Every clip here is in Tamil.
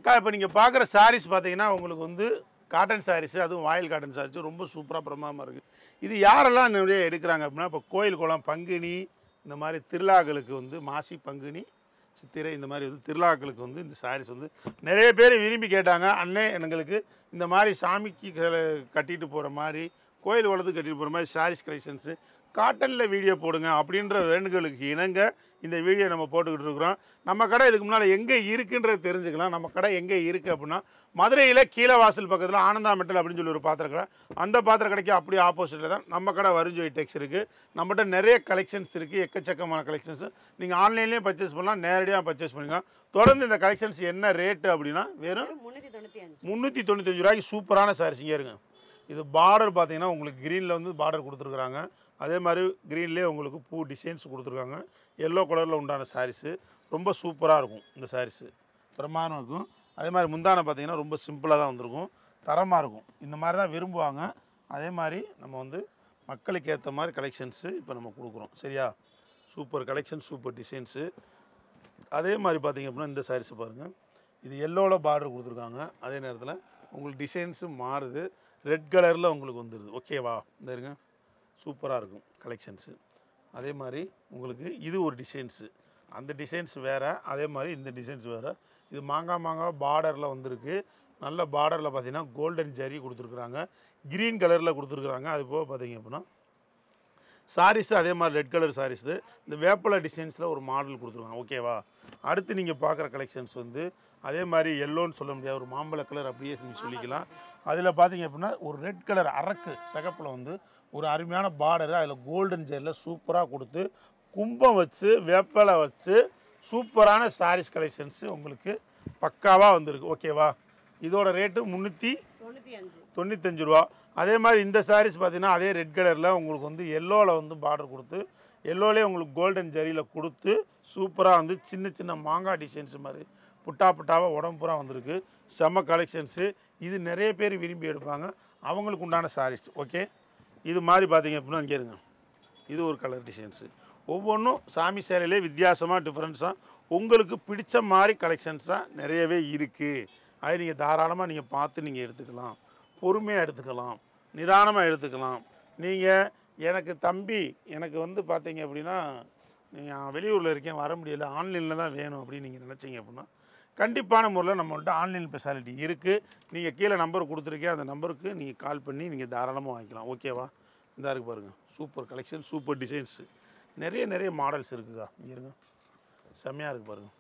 அக்கா இப்போ நீங்கள் பார்க்குற சாரீஸ் பார்த்தீங்கன்னா உங்களுக்கு வந்து காட்டன் சாரீஸ் அதுவும் வாயில் காட்டன் சாரீஸ் ரொம்ப சூப்பராக பிரமாதமாக இருக்குது இது யாரெல்லாம் நிறைய எடுக்கிறாங்க அப்படின்னா இப்போ கோயில் குளம் பங்குனி இந்த மாதிரி திருவிழாக்களுக்கு வந்து மாசி பங்குனி சித்திரை இந்த மாதிரி வந்து திருவிழாக்களுக்கு வந்து இந்த சாரீஸ் வந்து நிறைய பேர் விரும்பி கேட்டாங்க அண்ணே எங்களுக்கு இந்த மாதிரி சாமிக்கு க- கட்டிட்டு போகிற மாதிரி கோயில் குளத்துக்கு கட்டிட்டு போகிற மாதிரி சாரீஸ் கலெக்ஷன்ஸு காட்டனில் வீடியோ போடுங்க அப்படின்ற வேண்டுகோளுக்கு இணங்க இந்த வீடியோ நம்ம போட்டுக்கிட்டு இருக்கிறோம் நம்ம கடை இதுக்கு முன்னால் எங்கே இருக்குன்றது தெரிஞ்சுக்கலாம் நம்ம கடை எங்கே இருக்குது அப்படின்னா மதுரையில் கீழவாசல் பக்கத்தில் ஆனந்தா மெட்டல் அப்படின்னு சொல்லி ஒரு பாத்திர கடை அந்த பாத்திர கடைக்கு அப்படியே ஆப்போசிட்டில் தான் நம்ம கடை வருஞ்சோய் டெக்ஸ் இருக்குது நம்மகிட்ட நிறைய கலெக்ஷன்ஸ் இருக்குது எக்கச்சக்கமான கலெக்ஷன்ஸ் நீங்கள் ஆன்லைன்லேயே பர்ச்சேஸ் பண்ணலாம் நேரடியாக பர்ச்சேஸ் பண்ணிக்கலாம் தொடர்ந்து இந்த கலெக்ஷன்ஸ் என்ன ரேட்டு அப்படின்னா வெறும் முன்னூத்தி தொண்ணூத்தி அஞ்சு முந்நூற்றி தொண்ணூத்தஞ்சு ரூபாய்க்கு சூப்பரான சாரீஸ் இங்கே இருங்க இது பார்டர் பார்த்தீங்கன்னா உங்களுக்கு க்ரீனில் வந்து பார்டர் கொடுத்துருக்குறாங்க அதே மாதிரி க்ரீன்லேயே உங்களுக்கு பூ டிசைன்ஸ் கொடுத்துருக்காங்க எல்லோ கலரில் உண்டான சாரீஸு ரொம்ப சூப்பராக இருக்கும் இந்த சாரீஸு பிரமாதம் இருக்கும் அதே மாதிரி முந்தானை பார்த்தீங்கன்னா ரொம்ப சிம்பிளாக தான் வந்திருக்கும் தரமாக இருக்கும் இந்த மாதிரி தான் விரும்புவாங்க அதே மாதிரி நம்ம வந்து மக்களுக்கு ஏற்ற மாதிரி கலெக்ஷன்ஸு இப்போ நம்ம கொடுக்குறோம் சரியா சூப்பர் கலெக்ஷன் சூப்பர் டிசைன்ஸு அதே மாதிரி பார்த்தீங்க அப்படின்னா இந்த சாரீஸ் பாருங்கள் இது எல்லோவில் பார்டர் கொடுத்துருக்காங்க அதே நேரத்தில் உங்களுக்கு டிசைன்ஸும் மாறுது ரெட் கலரில் உங்களுக்கு வந்துடுது ஓகேவா இந்த இருங்க சூப்பராக இருக்கும் கலெக்ஷன்ஸு அதே மாதிரி உங்களுக்கு இது ஒரு டிசைன்ஸு அந்த டிசைன்ஸ் வேறு அதே மாதிரி இந்த டிசைன்ஸ் வேறு இது மாங்காய் மாங்காய் பார்டரில் வந்திருக்கு நல்ல பார்டரில் பார்த்தீங்கன்னா கோல்டன் ஜரி கொடுத்துருக்குறாங்க க்ரீன் கலரில் கொடுத்துருக்குறாங்க அது போக பார்த்தீங்க அப்படின்னா சாரீஸ் அதே மாதிரி ரெட் கலர் சாரீஸ் இந்த வேப்பலை டிசைன்ஸில் ஒரு மாடல் கொடுத்துருக்காங்க ஓகேவா அடுத்து நீங்கள் பார்க்குற கலெக்ஷன்ஸ் வந்து அதே மாதிரி எல்லோன்னு சொல்ல முடியாது ஒரு மாம்பழ கலர் அப்படியே சொல்லி சொல்லிக்கலாம் அதில் பார்த்தீங்க அப்படின்னா ஒரு ரெட் கலர் அரக்கு சிகப்பில் வந்து ஒரு அருமையான பார்டரு அதில் கோல்டன் ஜெயரில் சூப்பராக கொடுத்து கும்பம் வச்சு வேப்பலை வச்சு சூப்பரான சாரீஸ் கலெக்ஷன்ஸு உங்களுக்கு பக்காவாக வந்திருக்கு ஓகேவா இதோட ரேட்டு முந்நூற்றி தொண்ணூத்தி அஞ்சு தொண்ணூத்தஞ்சு ரூபா அதே மாதிரி இந்த சாரீஸ் பார்த்தீங்கன்னா அதே ரெட் கலரில் உங்களுக்கு வந்து எல்லோவில் வந்து பார்டர் கொடுத்து எல்லோலே உங்களுக்கு கோல்டன் ஜரியில் கொடுத்து சூப்பராக வந்து சின்ன சின்ன மாங்காய் டிசைன்ஸ் மாதிரி புட்டா புட்டாவாக உடம்பு பூரா வந்திருக்கு செம்ம கலெக்ஷன்ஸு இது நிறைய பேர் விரும்பி எடுப்பாங்க அவங்களுக்கு உண்டான சாரீஸ் ஓகே இது மாதிரி பார்த்தீங்க அப்படின்னா இங்கே இருங்க இது ஒரு கலர் டிசைன்ஸு ஒவ்வொன்றும் சாமி சேலையிலே வித்தியாசமாக டிஃப்ரென்ஸாக உங்களுக்கு பிடிச்ச மாதிரி கலெக்ஷன்ஸாக நிறையவே இருக்குது அது நீங்கள் தாராளமாக நீங்கள் பார்த்து நீங்கள் எடுத்துக்கலாம் பொறுமையாக எடுத்துக்கலாம் நிதானமாக எடுத்துக்கலாம் நீங்கள் எனக்கு தம்பி எனக்கு வந்து பார்த்தீங்க அப்படின்னா நான் வெளியூரில் இருக்கேன் வர முடியல ஆன்லைனில் தான் வேணும் அப்படின்னு நீங்கள் நினச்சிங்க அப்படின்னா கண்டிப்பான முறையில் நம்மள்ட்ட ஆன்லைன் ஸ்பெஷாலிட்டி இருக்குது நீங்கள் கீழே நம்பர் கொடுத்துருக்கேன் அந்த நம்பருக்கு நீங்கள் கால் பண்ணி நீங்கள் தாராளமாக வாங்கிக்கலாம் ஓகேவா இந்த இருக்கு பாருங்கள் சூப்பர் கலெக்ஷன் சூப்பர் டிசைன்ஸு நிறைய நிறைய மாடல்ஸ் இருக்குதா இங்க இருங்க செம்மையாக இருக்குது பாருங்கள்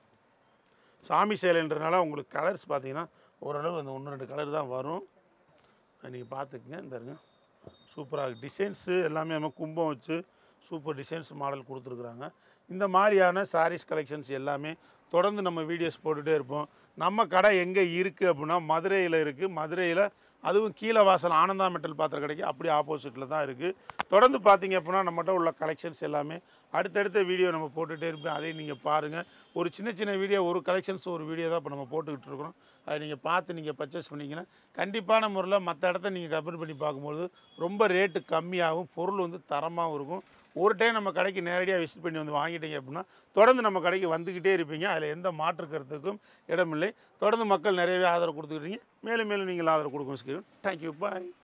சாமி சேலைன்றனால உங்களுக்கு கலர்ஸ் பார்த்தீங்கன்னா ஓரளவு அந்த ஒன்று ரெண்டு கலர் தான் வரும் நீங்கள் பார்த்துக்குங்க இந்த இருங்க சூப்பராக டிசைன்ஸு எல்லாமே நம்ம கும்பம் வச்சு சூப்பர் டிசைன்ஸ் மாடல் கொடுத்துருக்குறாங்க இந்த மாதிரியான சாரீஸ் கலெக்ஷன்ஸ் எல்லாமே தொடர்ந்து நம்ம வீடியோஸ் போட்டுகிட்டே இருப்போம் நம்ம கடை எங்கே இருக்குது அப்படின்னா மதுரையில் இருக்குது மதுரையில் அதுவும் கீழே வாசல் ஆனந்தா மெட்டல் பாத்திர கடைக்கு அப்படியே ஆப்போசிட்டில் தான் இருக்குது தொடர்ந்து பார்த்தீங்க அப்படின்னா நம்மகிட்ட உள்ள கலெக்ஷன்ஸ் எல்லாமே அடுத்தடுத்த வீடியோ நம்ம போட்டுகிட்டே இருப்போம் அதையும் நீங்கள் பாருங்கள் ஒரு சின்ன சின்ன வீடியோ ஒரு கலெக்ஷன்ஸ் ஒரு வீடியோ தான் இப்போ நம்ம போட்டுக்கிட்டு இருக்கிறோம் அதை நீங்கள் பார்த்து நீங்கள் பர்ச்சேஸ் பண்ணிங்கன்னா கண்டிப்பான முறையில் மற்ற இடத்த நீங்கள் கம்பேர் பண்ணி பார்க்கும்போது ரொம்ப ரேட்டு கம்மியாகும் பொருள் வந்து தரமாகவும் இருக்கும் ஒரு டைம் நம்ம கடைக்கு நேரடியாக விசிட் பண்ணி வந்து வாங்கிட்டீங்க அப்படின்னா தொடர்ந்து நம்ம கடைக்கு வந்துக்கிட்டே இருப்பீங்க அதில் எந்த மாற்று கருத்துக்கும் இடமில்லை தொடர்ந்து மக்கள் நிறையவே ஆதரவு கொடுத்துக்கிட்டீங்க மேலும் மேலும் நீங்கள் ஆதரவு கொடுக்கணும் ஸ்கிரீன் தேங்க்யூ பாய்